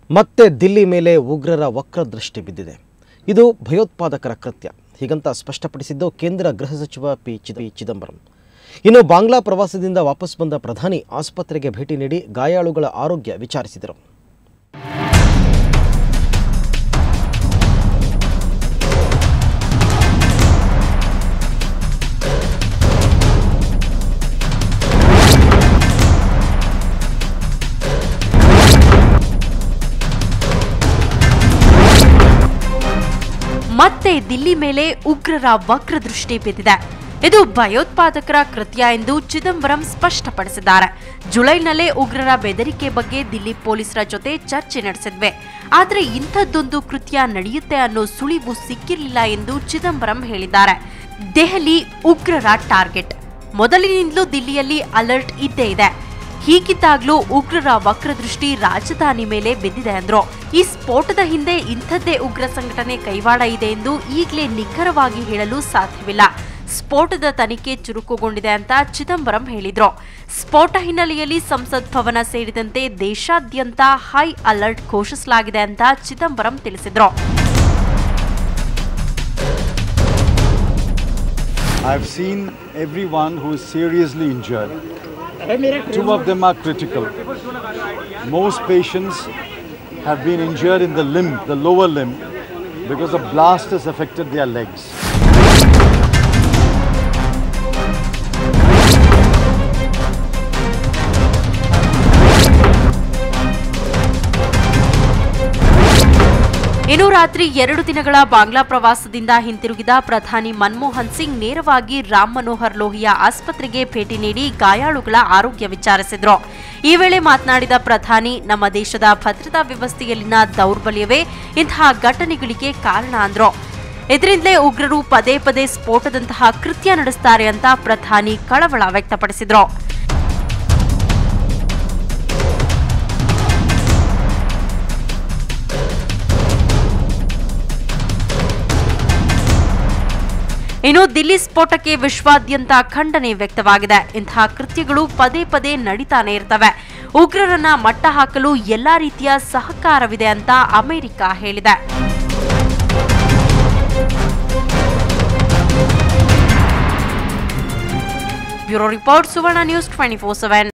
ಮತ್ತೆ ದಿಲ್ಲಿ ಮೇಲೆ ಉಗ್ರರ ವಕ್ರದೃಷ್ಟಿ ಬಿದ್ದಿದೆ ಇದು ಭಯೋತ್ಪಾದಕರ ಕೃತ್ಯ ಹೀಗಂತ ಸ್ಪಷ್ಟಪಡಿಸಿದ್ದು ಕೇಂದ್ರ ಗೃಹ ಸಚಿವ ಪಿ ಚಿದ- ಪಿ ಚಿದಂಬರಂ ಇನ್ನು ಬಾಂಗ್ಲಾ ಪ್ರವಾಸದಿಂದ ವಾಪಸ್ ಬಂದ ಪ್ರಧಾನಿ ಆಸ್ಪತ್ರೆಗೆ ಭೇಟಿ ನೀಡಿ ಗಾಯಾಳುಗಳ ಆರೋಗ್ಯ ವಿಚಾರಿಸಿದರು ಮತ್ತೆ ದಿಲ್ಲಿ ಮೇಲೆ ಉಗ್ರರ ವಕ್ರದೃಷ್ಟಿ ಬಿದ್ದಿದೆ ಇದು ಭಯೋತ್ಪಾದಕರ ಕೃತ್ಯ ಎಂದು ಚಿದಂಬರಂ ಸ್ಪಷ್ಟಪಡಿಸಿದ್ದಾರೆ ಜುಲೈನಲ್ಲೇ ಉಗ್ರರ ಬೆದರಿಕೆ ಬಗ್ಗೆ ದಿಲ್ಲಿ ಪೊಲೀಸರ ಜೊತೆ ಚರ್ಚೆ ನಡೆಸಿದ್ವೆ ಆದರೆ ಇಂಥದ್ದೊಂದು ಕೃತ್ಯ ನಡೆಯುತ್ತೆ ಅನ್ನೋ ಸುಳಿವು ಸಿಕ್ಕಿರಲಿಲ್ಲ ಎಂದು ಚಿದಂಬರಂ ಹೇಳಿದ್ದಾರೆ ದೆಹಲಿ ಉಗ್ರರ ಟಾರ್ಗೆಟ್ ಮೊದಲಿನಿಂದಲೂ ದಿಲ್ಲಿಯಲ್ಲಿ ಅಲರ್ಟ್ ಇದ್ದೇ ಇದೆ ಹೀಗಿದ್ದಾಗ್ಲೂ ಉಗ್ರರ ವಕ್ರದೃಷ್ಟಿ ರಾಜಧಾನಿ ಮೇಲೆ ಬಿದ್ದಿದೆ ಅಂದ್ರು ಈ ಸ್ಫೋಟದ ಹಿಂದೆ ಇಂಥದ್ದೇ ಉಗ್ರ ಸಂಘಟನೆ ಕೈವಾಡ ಇದೆ ಎಂದು ಈಗಲೇ ನಿಖರವಾಗಿ ಹೇಳಲು ಸಾಧ್ಯವಿಲ್ಲ ಸ್ಫೋಟದ ತನಿಖೆ ಚುರುಕುಗೊಂಡಿದೆ ಅಂತ ಚಿದಂಬರಂ ಹೇಳಿದ್ರು ಸ್ಫೋಟ ಹಿನ್ನೆಲೆಯಲ್ಲಿ ಸಂಸತ್ ಭವನ ಸೇರಿದಂತೆ ದೇಶಾದ್ಯಂತ ಹೈ ಅಲರ್ಟ್ ಘೋಷಿಸಲಾಗಿದೆ ಅಂತ ಚಿದಂಬರಂ ತಿಳಿಸಿದ್ರು I've seen everyone who is seriously injured. Two of them are critical. Most patients have been injured in the limb, the lower limb, because the blast has affected their legs. ಇನ್ನು ರಾತ್ರಿ ಎರಡು ದಿನಗಳ ಬಾಂಗ್ಲಾ ಪ್ರವಾಸದಿಂದ ಹಿಂತಿರುಗಿದ ಪ್ರಧಾನಿ ಮನಮೋಹನ್ ಸಿಂಗ್ ನೇರವಾಗಿ ರಾಮ್ ಮನೋಹರ್ ಲೋಹಿಯಾ ಆಸ್ಪತ್ರೆಗೆ ಭೇಟಿ ನೀಡಿ ಗಾಯಾಳುಗಳ ಆರೋಗ್ಯ ವಿಚಾರಿಸಿದ್ರು ಈ ವೇಳೆ ಮಾತನಾಡಿದ ಪ್ರಧಾನಿ ನಮ್ಮ ದೇಶದ ಭದ್ರತಾ ವ್ಯವಸ್ಥೆಯಲ್ಲಿನ ದೌರ್ಬಲ್ಯವೇ ಇಂತಹ ಘಟನೆಗಳಿಗೆ ಕಾರಣ ಅಂದ್ರು ಇದರಿಂದಲೇ ಉಗ್ರರು ಪದೇ ಪದೇ ಸ್ಫೋಟದಂತಹ ಕೃತ್ಯ ನಡೆಸ್ತಾರೆ ಅಂತ ಪ್ರಧಾನಿ ಕಳವಳ ವ್ಯಕ್ತಪಡಿಸಿದ್ರು ಇನ್ನು ದಿಲ್ಲಿ ಸ್ಫೋಟಕ್ಕೆ ವಿಶ್ವಾದ್ಯಂತ ಖಂಡನೆ ವ್ಯಕ್ತವಾಗಿದೆ ಇಂತಹ ಕೃತ್ಯಗಳು ಪದೇ ಪದೇ ನಡೀತಾನೆ ಇರ್ತವೆ ಉಗ್ರರನ್ನ ಮಟ್ಟ ಹಾಕಲು ಎಲ್ಲಾ ರೀತಿಯ ಸಹಕಾರವಿದೆ ಅಂತ ಅಮೆರಿಕ ಹೇಳಿದೆ bureau report Suvarna news twenty four seven